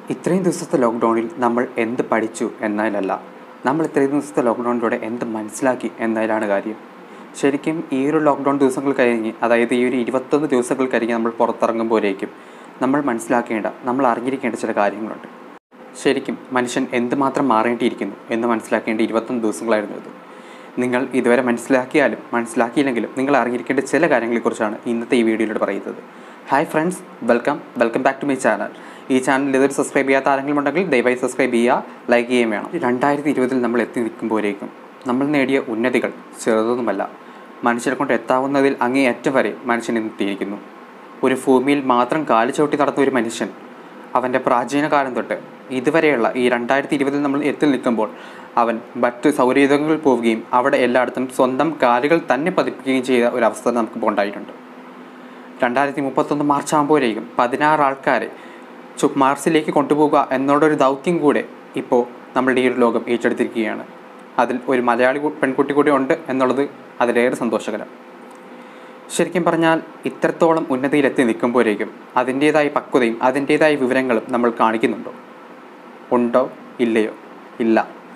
ഇത്രയും ദിവസത്തെ ലോക്ക്ഡൗണിൽ നമ്മൾ എന്ത് പഠിച്ചു എന്നതിലല്ല നമ്മൾ ഇത്രയും ദിവസത്തെ ലോക്ക്ഡൗണിലൂടെ എന്ത് മനസ്സിലാക്കി എന്നതിലാണ് കാര്യം ശരിക്കും ഈ ഒരു ലോക്ക്ഡൗൺ ദിവസങ്ങൾ കഴിഞ്ഞ് അതായത് ഈ ഒരു ഇരുപത്തൊന്ന് ദിവസങ്ങൾ കഴിഞ്ഞ് നമ്മൾ പുറത്തിറങ്ങുമ്പോഴേക്കും നമ്മൾ മനസ്സിലാക്കേണ്ട നമ്മൾ അറിഞ്ഞിരിക്കേണ്ട ചില കാര്യങ്ങളുണ്ട് ശരിക്കും മനുഷ്യൻ എന്തുമാത്രം മാറേണ്ടിയിരിക്കുന്നു എന്ന് മനസ്സിലാക്കേണ്ട ഇരുപത്തൊന്ന് ദിവസങ്ങളായിരുന്നു ഇത് നിങ്ങൾ ഇതുവരെ മനസ്സിലാക്കിയാലും മനസ്സിലാക്കിയില്ലെങ്കിലും നിങ്ങൾ അറിഞ്ഞിരിക്കേണ്ട ചില കാര്യങ്ങളെക്കുറിച്ചാണ് ഇന്നത്തെ ഈ വീഡിയോയിലൂടെ പറയുന്നത് hi friends welcome welcome back to my channel ഈ ചാനൽ ഇതൊരു സബ്സ്ക്രൈബ് ചെയ്യാത്ത ആരെങ്കിലും ഉണ്ടെങ്കിൽ ദയവായി സബ്സ്ക്രൈബ് ചെയ്യുക ലൈക്ക് ചെയ്യുകയും വേണം രണ്ടായിരത്തി ഇരുപതിൽ നമ്മൾ എത്തി നിൽക്കുമ്പോഴേക്കും നമ്മൾ നേടിയ ഉന്നതികൾ ചെറുതൊന്നുമല്ല മനുഷ്യരെ കൊണ്ട് എത്താവുന്നതിൽ അങ്ങേയറ്റം വരെ മനുഷ്യൻ എത്തിയിരിക്കുന്നു ഒരു ഭൂമിയിൽ മാത്രം കാല് ചവിട്ടി നടന്ന ഒരു മനുഷ്യൻ അവൻ്റെ പ്രാചീന കാലം തൊട്ട് ഇതുവരെയുള്ള ഈ രണ്ടായിരത്തി ഇരുപതിൽ നമ്മൾ എത്തി നിൽക്കുമ്പോൾ അവൻ മറ്റ് സൗരയുധങ്ങളിൽ പോവുകയും അവിടെ എല്ലായിടത്തും സ്വന്തം കാലുകൾ തന്നെ പതിപ്പിക്കുകയും ചെയ്ത ഒരു അവസ്ഥ നമുക്കിപ്പോൾ ഉണ്ടായിട്ടുണ്ട് രണ്ടായിരത്തി മുപ്പത്തൊന്ന് മാർച്ച് ആകുമ്പോഴേക്കും പതിനാറ് ആൾക്കാരെ ചു മാർസിലേക്ക് കൊണ്ടുപോകുക എന്നുള്ളൊരു ദൗത്യം കൂടെ ഇപ്പോൾ നമ്മളുടെ ഈ ഒരു ലോകം ഏറ്റെടുത്തിരിക്കുകയാണ് അതിൽ ഒരു മലയാളി കു- പെൺകുട്ടി കൂടി ഉണ്ട് എന്നുള്ളത് അതിലേറെ സന്തോഷകരം ശരിക്കും പറഞ്ഞാൽ ഇത്രത്തോളം ഉന്നതിയിലെത്തി നിൽക്കുമ്പോഴേക്കും അതിൻ്റേതായ പക്വതയും അതിൻ്റേതായ വിവരങ്ങളും നമ്മൾ കാണിക്കുന്നുണ്ടോ ഉണ്ടോ ഇല്ലയോ ഇല്ല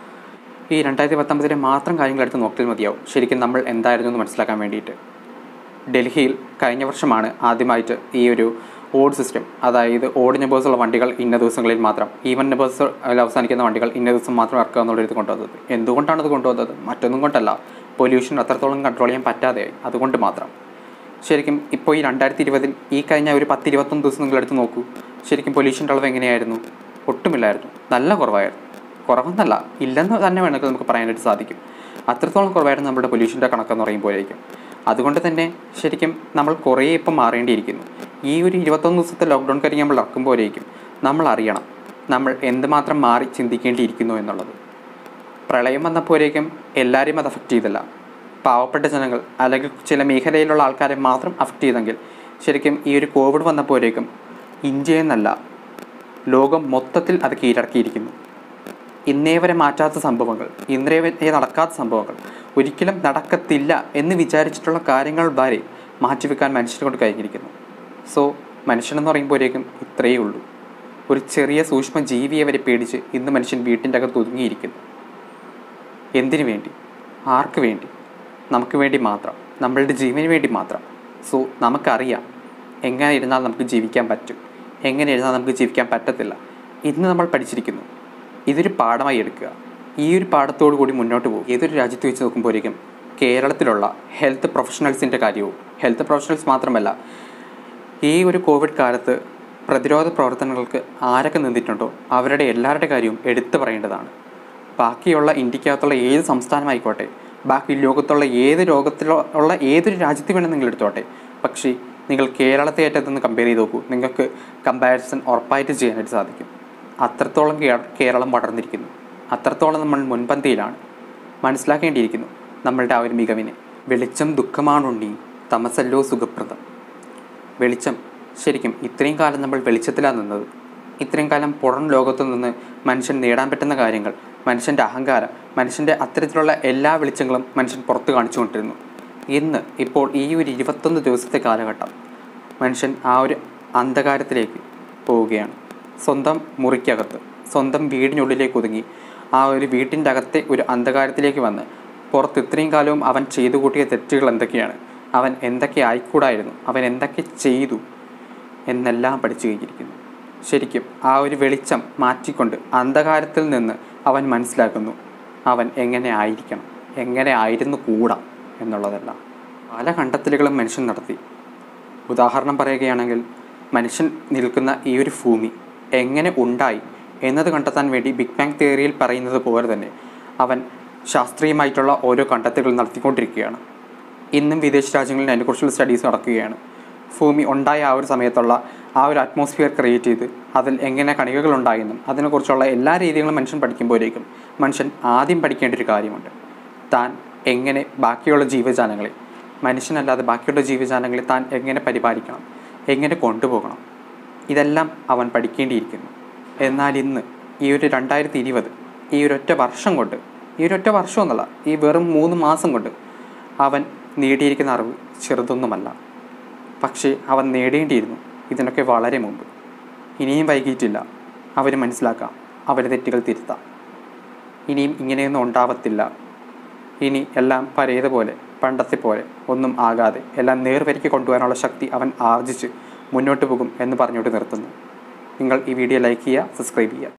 ഈ രണ്ടായിരത്തി പത്തൊമ്പതിലെ മാത്രം കാര്യങ്ങൾ എടുത്ത് നോക്കിയാൽ മതിയാവും ശരിക്കും നമ്മൾ എന്തായിരുന്നു എന്ന് മനസ്സിലാക്കാൻ വേണ്ടിയിട്ട് ഡൽഹിയിൽ കഴിഞ്ഞ വർഷമാണ് ആദ്യമായിട്ട് ഈ ഒരു ഓഡ് സിസ്റ്റം അതായത് ഓഡ് നമ്പേഴ്സുള്ള വണ്ടികൾ ഇന്ന ദിവസങ്ങളിൽ മാത്രം ഈവൻ നമ്പേഴ്സ് അവസാനിക്കുന്ന വണ്ടികൾ ഇന്ന ദിവസം മാത്രം ഇറക്കുക എന്നുള്ളത് കൊണ്ടുവന്നത് എന്തുകൊണ്ടാണ് അത് കൊണ്ടുവന്നത് മറ്റൊന്നും കൊണ്ടല്ല പൊല്യൂഷൻ അത്രത്തോളം കൺട്രോൾ ചെയ്യാൻ പറ്റാതെയായി അതുകൊണ്ട് മാത്രം ശരിക്കും ഇപ്പോൾ ഈ രണ്ടായിരത്തി ഇരുപതിൽ ഈ കഴിഞ്ഞ ഒരു പത്ത് ഇരുപത്തൊന്ന് ദിവസം നിങ്ങൾ എടുത്ത് നോക്കൂ ശരിക്കും പൊല്യൂഷൻ്റെ അളവ് എങ്ങനെയായിരുന്നു ഒട്ടുമില്ലായിരുന്നു നല്ല കുറവായിരുന്നു കുറവെന്നല്ല ഇല്ലെന്ന് തന്നെ വേണമെങ്കിൽ നമുക്ക് പറയാനായിട്ട് സാധിക്കും അത്രത്തോളം കുറവായിരുന്നു നമ്മുടെ പൊല്യൂഷൻ്റെ കണക്കെന്ന് പറയുമ്പോഴേക്കും അതുകൊണ്ട് തന്നെ ശരിക്കും നമ്മൾ കുറേ ഇപ്പം മാറേണ്ടിയിരിക്കുന്നു ഈ ഒരു ഇരുപത്തൊന്ന് ദിവസത്തെ ലോക്ക്ഡൗൺ കഴിഞ്ഞ് നമ്മൾ ഇറക്കുമ്പോഴേക്കും നമ്മൾ അറിയണം നമ്മൾ എന്തുമാത്രം മാറി ചിന്തിക്കേണ്ടിയിരിക്കുന്നു എന്നുള്ളത് പ്രളയം വന്നപ്പോഴേക്കും എല്ലാവരെയും അത് അഫക്റ്റ് ചെയ്തില്ല പാവപ്പെട്ട ജനങ്ങൾ അല്ലെങ്കിൽ ചില മേഖലയിലുള്ള ആൾക്കാരെ മാത്രം അഫക്റ്റ് ചെയ്തെങ്കിൽ ശരിക്കും ഈ ഒരു കോവിഡ് വന്നപ്പോഴേക്കും ഇന്ത്യ എന്നല്ല ലോകം മൊത്തത്തിൽ അത് കീഴടക്കിയിരിക്കുന്നു ഇന്നേ വരെ മാറ്റാത്ത സംഭവങ്ങൾ ഇന്നേ വരെ നടക്കാത്ത സംഭവങ്ങൾ ഒരിക്കലും നടക്കത്തില്ല എന്ന് വിചാരിച്ചിട്ടുള്ള കാര്യങ്ങൾ വരെ മാറ്റിവെക്കാൻ മനുഷ്യനെ കൊണ്ട് കഴിഞ്ഞിരിക്കുന്നു സോ മനുഷ്യനെന്ന് പറയുമ്പോഴേക്കും ഇത്രയേ ഉള്ളൂ ഒരു ചെറിയ സൂക്ഷ്മ ജീവിയെ വരെ പേടിച്ച് ഇന്ന് മനുഷ്യൻ വീട്ടിൻ്റെ അകത്ത് ഒതുങ്ങിയിരിക്കുന്നു എന്തിനു വേണ്ടി ആർക്ക് വേണ്ടി നമുക്ക് വേണ്ടി മാത്രം നമ്മളുടെ ജീവന് വേണ്ടി മാത്രം സോ നമുക്കറിയാം എങ്ങനെ ഇരുന്നാൽ നമുക്ക് ജീവിക്കാൻ പറ്റും എങ്ങനെ ഇരുന്നാൽ നമുക്ക് ജീവിക്കാൻ പറ്റത്തില്ല ഇന്ന് നമ്മൾ പഠിച്ചിരിക്കുന്നു ഇതൊരു പാഠമായി എടുക്കുക ഈ ഒരു പാഠത്തോടു കൂടി മുന്നോട്ട് പോകും ഏതൊരു രാജ്യത്ത് വെച്ച് നോക്കുമ്പോഴേക്കും കേരളത്തിലുള്ള ഹെൽത്ത് പ്രൊഫഷണൽസിൻ്റെ കാര്യവും ഹെൽത്ത് പ്രൊഫഷണൽസ് മാത്രമല്ല ഈ ഒരു കോവിഡ് കാലത്ത് പ്രതിരോധ പ്രവർത്തനങ്ങൾക്ക് ആരൊക്കെ നിന്നിട്ടുണ്ടോ അവരുടെ എല്ലാവരുടെ കാര്യവും എടുത്തു പറയേണ്ടതാണ് ബാക്കിയുള്ള ഇന്ത്യക്കകത്തുള്ള ഏത് സംസ്ഥാനമായിക്കോട്ടെ ബാക്കി ലോകത്തുള്ള ഏത് രോഗത്തിലോ ഉള്ള ഏതൊരു രാജ്യത്ത് വേണം നിങ്ങൾ എടുത്തോട്ടെ പക്ഷേ നിങ്ങൾ കേരളത്തെ ഏറ്റെന്ന് കമ്പയർ ചെയ്ത് നോക്കൂ നിങ്ങൾക്ക് കമ്പാരിസൺ ഉറപ്പായിട്ട് ചെയ്യാനായിട്ട് സാധിക്കും അത്രത്തോളം കേ- കേരളം വളർന്നിരിക്കുന്നു അത്രത്തോളം നമ്മൾ മുൻപന്തിയിലാണ് മനസ്സിലാക്കേണ്ടിയിരിക്കുന്നു നമ്മളുടെ ആ ഒരു മികവിനെ വെളിച്ചം ദുഃഖമാണുണ്ണി തമസല്ലോ സുഖപ്രദം വെളിച്ചം ശരിക്കും ഇത്രയും കാലം നമ്മൾ വെളിച്ചത്തിലാണ് നിന്നത് ഇത്രയും കാലം പുറം ലോകത്തു നിന്ന് മനുഷ്യൻ നേടാൻ പറ്റുന്ന കാര്യങ്ങൾ മനുഷ്യൻ്റെ അഹങ്കാരം മനുഷ്യൻ്റെ അത്തരത്തിലുള്ള എല്ലാ വെളിച്ചങ്ങളും മനുഷ്യൻ പുറത്ത് കാണിച്ചുകൊണ്ടിരുന്നു ഇന്ന് ഇപ്പോൾ ഈ ഒരു ഇരുപത്തൊന്ന് ദിവസത്തെ കാലഘട്ടം മനുഷ്യൻ ആ ഒരു അന്ധകാരത്തിലേക്ക് പോവുകയാണ് സ്വന്തം മുറിക്കകത്ത് സ്വന്തം വീടിനുള്ളിലേക്ക് ഒതുങ്ങി ആ ഒരു വീട്ടിൻ്റെ അകത്തെ ഒരു അന്ധകാരത്തിലേക്ക് വന്ന് പുറത്ത് ഇത്രയും കാലവും അവൻ ചെയ്തു കൂട്ടിയ തെറ്റുകൾ എന്തൊക്കെയാണ് അവൻ എന്തൊക്കെ ആയിക്കൂടായിരുന്നു അവൻ എന്തൊക്കെ ചെയ്തു എന്നെല്ലാം പഠിച്ചു കഴിഞ്ഞിരിക്കുന്നു ശരിക്കും ആ ഒരു വെളിച്ചം മാറ്റിക്കൊണ്ട് അന്ധകാരത്തിൽ നിന്ന് അവൻ മനസ്സിലാക്കുന്നു അവൻ എങ്ങനെ ആയിരിക്കണം എങ്ങനെ ആയിരുന്നു കൂടാ എന്നുള്ളതെല്ലാം പല കണ്ടെത്തലുകളും മനുഷ്യൻ നടത്തി ഉദാഹരണം പറയുകയാണെങ്കിൽ മനുഷ്യൻ നിൽക്കുന്ന ഈ ഒരു ഭൂമി എങ്ങനെ ഉണ്ടായി എന്നത് കണ്ടെത്താൻ വേണ്ടി ബിഗ് ബാങ് തിയറിയിൽ പറയുന്നത് പോലെ തന്നെ അവൻ ശാസ്ത്രീയമായിട്ടുള്ള ഓരോ കണ്ടെത്തലുകൾ നടത്തിക്കൊണ്ടിരിക്കുകയാണ് ഇന്നും വിദേശ രാജ്യങ്ങളിൽ അതിനെക്കുറിച്ചുള്ള സ്റ്റഡീസ് നടക്കുകയാണ് ഭൂമി ഉണ്ടായ ആ ഒരു സമയത്തുള്ള ആ ഒരു അറ്റ്മോസ്ഫിയർ ക്രിയേറ്റ് ചെയ്ത് അതിൽ എങ്ങനെ കണികകൾ ഉണ്ടായെന്നും അതിനെക്കുറിച്ചുള്ള എല്ലാ രീതികളും മനുഷ്യൻ പഠിക്കുമ്പോഴേക്കും മനുഷ്യൻ ആദ്യം പഠിക്കേണ്ട ഒരു കാര്യമുണ്ട് താൻ എങ്ങനെ ബാക്കിയുള്ള ജീവജാലങ്ങളെ മനുഷ്യനല്ലാതെ ബാക്കിയുള്ള ജീവജാലങ്ങളെ താൻ എങ്ങനെ പരിപാലിക്കണം എങ്ങനെ കൊണ്ടുപോകണം ഇതെല്ലാം അവൻ പഠിക്കേണ്ടിയിരിക്കുന്നു എന്നാൽ ഇന്ന് ഈ ഒരു രണ്ടായിരത്തി ഇരുപത് ഈ ഒരൊറ്റ വർഷം കൊണ്ട് ഈ ഒരൊറ്റ വർഷമൊന്നുമല്ല ഈ വെറും മൂന്ന് മാസം കൊണ്ട് അവൻ നേടിയിരിക്കുന്ന അറിവ് ചെറുതൊന്നുമല്ല പക്ഷേ അവൻ നേടേണ്ടിയിരുന്നു ഇതിനൊക്കെ വളരെ മുമ്പ് ഇനിയും വൈകിയിട്ടില്ല അവന് മനസ്സിലാക്കാം അവൻ്റെ തെറ്റുകൾ തിരുത്താം ഇനിയും ഇങ്ങനെയൊന്നും ഉണ്ടാവത്തില്ല ഇനി എല്ലാം പഴയതുപോലെ പണ്ടത്തെ പോലെ ഒന്നും ആകാതെ എല്ലാം നേർവരിക്ക് കൊണ്ടുപോകാനുള്ള ശക്തി അവൻ ആർജിച്ച് മുന്നോട്ട് പോകും എന്ന് പറഞ്ഞുകൊണ്ട് നിർത്തുന്നു നിങ്ങൾ ഈ വീഡിയോ ലൈക്ക് ചെയ്യുക സബ്സ്ക്രൈബ് ചെയ്യുക